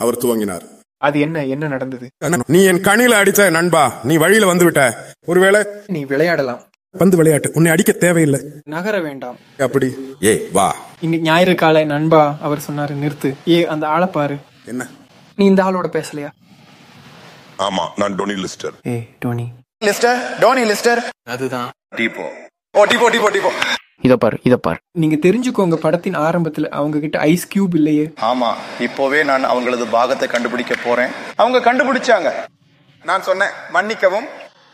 அவர் துவங்கினார் அது என்ன என்ன நடந்தது நீ என் கண்ணில அடிச்ச நண்பா நீ வழியில வந்து விட்ட ஒருவேளை நீ விளையாடலாம் பந்து விளையாட்டு உன்னை அடிக்க தேவையில்லை நகர வேண்டாம் அப்படி ஏய் வா இன்னைக்கு ஞாயிறு காலை நண்பா அவர் சொன்னாரு நிறுத்து ஏ அந்த ஆளை பாரு என்ன நீ இந்த ஆளோட பேசலையா ஆமா நான் டொனி லிஸ்டர் ஏ டோனி லிஸ்டர் டோனி லிஸ்டர் அதுதான் டீப்போ ஓ டிபோ டிபோ டிபோ இத பாரு இத பாரு நீங்க தெரிஞ்சுக்கோங்க படத்தின் ஆரம்பத்துல அவங்க கிட்ட ஐஸ் கியூப் இல்லையே ஆமா இப்போவே நான் அவங்களது பாகத்தை கண்டுபிடிக்க போறேன் அவங்க கண்டுபிடிச்சாங்க நான் சொன்னேன் மன்னிக்கவும்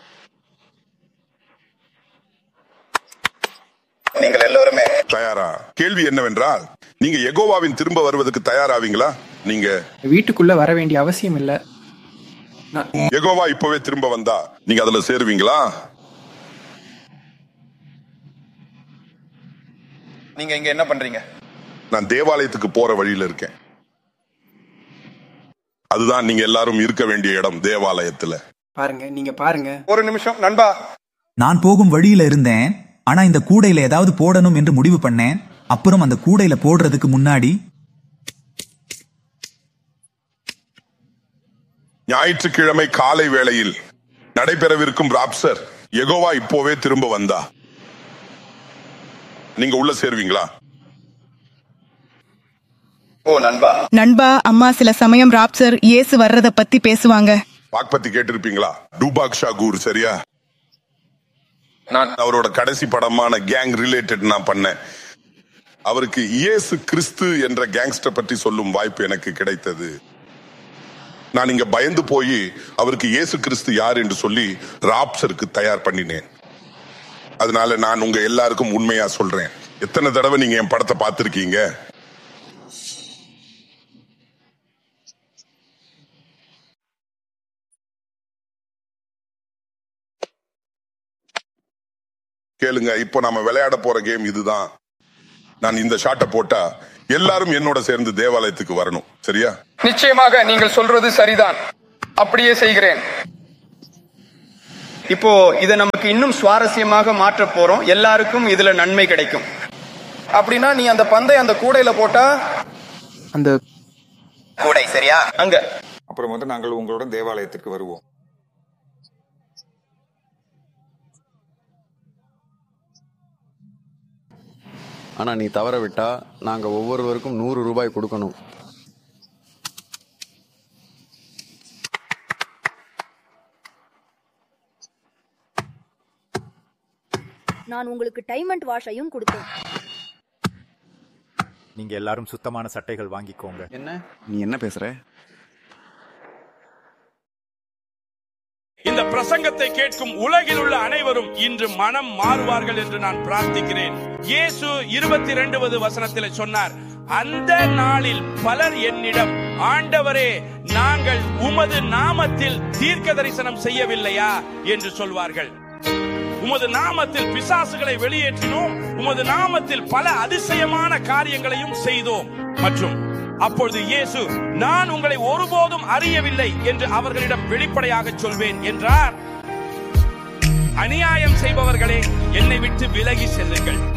நீங்கள் எல்லோருமே தயாரா கேள்வி என்னவென்றால் நீங்க எகோவாவின் திரும்ப வருவதற்கு தயாராவீங்களா நீங்க வீட்டுக்குள்ள வர வேண்டிய அவசியம் இல்ல நான் எகோவா இப்பவே திரும்ப வந்தா நீங்க அதுல சேருவீங்களா நீங்க இங்க என்ன பண்றீங்க நான் தேவாலயத்துக்கு போற வழியில இருக்கேன் அதுதான் நீங்க எல்லாரும் இருக்க வேண்டிய இடம் தேவாலயத்துல பாருங்க நீங்க பாருங்க ஒரு நிமிஷம் நண்பா நான் போகும் வழியில இருந்தேன் ஆனா இந்த கூடையில ஏதாவது போடணும் என்று முடிவு பண்ணேன் அப்புறம் அந்த கூடையில போடுறதுக்கு முன்னாடி ஞாயிற்றுக்கிழமை காலை வேளையில் நடைபெறவிருக்கும் ராப்சர் எகோவா இப்போவே திரும்ப வந்தா நீங்க உள்ள சேருவீங்களா ஓ நண்பா நண்பா அம்மா சில சமயம் ராப்சர் இயேசு வர்றத பத்தி பேசுவாங்க வாக்பத்தி கேட்டிருப்பீங்களா டூபாக் ஷாகூர் சரியா நான் அவரோட கடைசி படமான கேங் ரிலேட்டட் நான் பண்ணேன் அவருக்கு இயேசு கிறிஸ்து என்ற கேங்ஸ்டர் பற்றி சொல்லும் வாய்ப்பு எனக்கு கிடைத்தது நான் இங்க பயந்து போய் அவருக்கு இயேசு கிறிஸ்து யார் என்று சொல்லி ராப்சருக்கு தயார் பண்ணினேன் அதனால நான் உங்க எல்லாருக்கும் உண்மையா சொல்றேன் எத்தனை தடவை நீங்க என் படத்தை பார்த்திருக்கீங்க கேளுங்க இப்போ நாம விளையாட போற கேம் இதுதான் நான் இந்த ஷாட்டை போட்டா எல்லாரும் என்னோட சேர்ந்து தேவாலயத்துக்கு வரணும் சரியா நிச்சயமாக நீங்கள் சொல்றது சரிதான் அப்படியே செய்கிறேன் இப்போ இதை நமக்கு இன்னும் சுவாரஸ்யமாக மாற்ற போறோம் எல்லாருக்கும் இதுல நன்மை கிடைக்கும் அப்படின்னா நீ அந்த பந்தை அந்த கூடையில போட்டா அந்த கூடை சரியா அங்க அப்புறம் வந்து நாங்கள் உங்களுடன் தேவாலயத்திற்கு வருவோம் ஆனா நீ தவற விட்டா நாங்க ஒவ்வொருவருக்கும் நூறு ரூபாய் கொடுக்கணும் நான் உங்களுக்கு டைம் அண்ட் வாஷையும் கொடுத்தேன் நீங்க எல்லாரும் சுத்தமான சட்டைகள் வாங்கிக்கோங்க என்ன நீ என்ன பேசுற இந்த பிரசங்கத்தை கேட்கும் உலகில் உள்ள அனைவரும் இன்று மனம் மாறுவார்கள் என்று நான் பிரார்த்திக்கிறேன் இயேசு இருபத்தி இரண்டுவது வசனத்தில் சொன்னார் அந்த நாளில் பலர் என்னிடம் ஆண்டவரே நாங்கள் உமது நாமத்தில் தீர்க்க தரிசனம் செய்யவில்லையா என்று சொல்வார்கள் உமது நாமத்தில் பிசாசுகளை வெளியேற்றினோம் உமது நாமத்தில் பல அதிசயமான காரியங்களையும் செய்தோம் மற்றும் அப்பொழுது இயேசு நான் உங்களை ஒருபோதும் அறியவில்லை என்று அவர்களிடம் வெளிப்படையாக சொல்வேன் என்றார் அநியாயம் செய்பவர்களே என்னை விட்டு விலகி செல்லுங்கள்